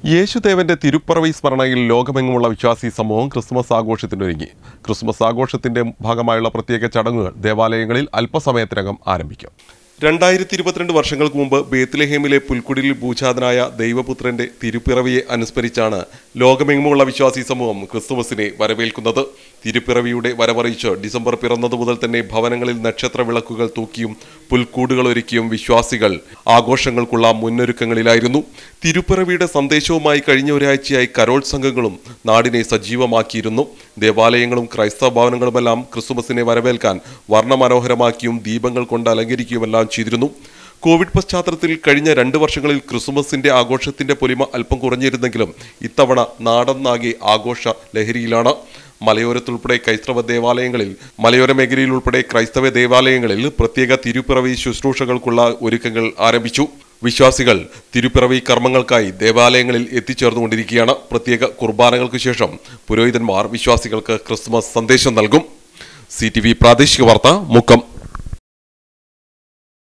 യേശുദേവന്റെ തിരുപ്പറവി സ്മരണയിൽ ലോകമെങ്ങുമുള്ള വിശ്വാസി സമൂഹം ക്രിസ്മസ് ആഘോഷത്തിനൊരുങ്ങി ക്രിസ്മസ് ആഘോഷത്തിന്റെ ഭാഗമായുള്ള പ്രത്യേക ചടങ്ങുകൾ ദേവാലയങ്ങളിൽ അല്പസമയത്തിനകം ആരംഭിക്കും രണ്ടായിരത്തി ഇരുപത്തിരണ്ട് വർഷങ്ങൾക്ക് മുമ്പ് ബേത്ലഹേമിലെ പുൽക്കുടിയിൽ ഭൂജാതനായ ദൈവപുത്രന്റെ തിരുപ്പിറവിയെ അനുസ്മരിച്ചാണ് ലോകമെങ്ങുമുള്ള വിശ്വാസി സമൂഹം ക്രിസ്തുമസിനെ വരവേൽക്കുന്നത് തിരുപ്പിറവിയുടെ വരവറിയിച്ച് ഡിസംബർ പിറന്നതു മുതൽ തന്നെ ഭവനങ്ങളിൽ നക്ഷത്ര വിളക്കുകൾ തൂക്കിയും പുൽക്കൂടുകൾ ഒരുക്കിയും വിശ്വാസികൾ ആഘോഷങ്ങൾക്കുള്ള മുന്നൊരുക്കങ്ങളിലായിരുന്നു തിരുപ്പിറവിയുടെ സന്ദേശവുമായി കഴിഞ്ഞ ഒരാഴ്ചയായി കരോൾ സംഘങ്ങളും നാടിനെ സജീവമാക്കിയിരുന്നു ദേവാലയങ്ങളും ക്രൈസ്തവ ഭവനങ്ങളുമെല്ലാം ക്രിസ്തുമസിനെ വരവേൽക്കാൻ വർണ്ണമനോഹരമാക്കിയും ദീപങ്ങൾ കൊണ്ട് അലങ്കരിക്കുകയുമെല്ലാം ചെയ്തിരുന്നു കോവിഡ് പശ്ചാത്തലത്തിൽ കഴിഞ്ഞ രണ്ട് വർഷങ്ങളിൽ ക്രിസ്മസിന്റെ ആഘോഷത്തിന്റെ പൊലിമ അല്പം കുറഞ്ഞിരുന്നെങ്കിലും ഇത്തവണ നാടന്നാകെ ആഘോഷ ലഹരിയിലാണ് മലയോരത്തുൾപ്പെടെ ക്രൈസ്തവ ദേവാലയങ്ങളിൽ മലയോര മേഖലയിൽ ഉൾപ്പെടെ ക്രൈസ്തവ ദേവാലയങ്ങളിൽ പ്രത്യേക തിരുപ്പിറവി ശുശ്രൂഷകൾക്കുള്ള ഒരുക്കങ്ങൾ ആരംഭിച്ചു വിശ്വാസികൾ തിരുപ്പിറവി കർമ്മങ്ങൾക്കായി ദേവാലയങ്ങളിൽ എത്തിച്ചേർന്നുകൊണ്ടിരിക്കുകയാണ് പ്രത്യേക കുർബാനകൾക്ക് ശേഷം പുരോഹിതന്മാർ വിശ്വാസികൾക്ക് ക്രിസ്മസ് സന്ദേശം നൽകും സി ടി വി പ്രാദേശിക വാർത്ത മുക്കം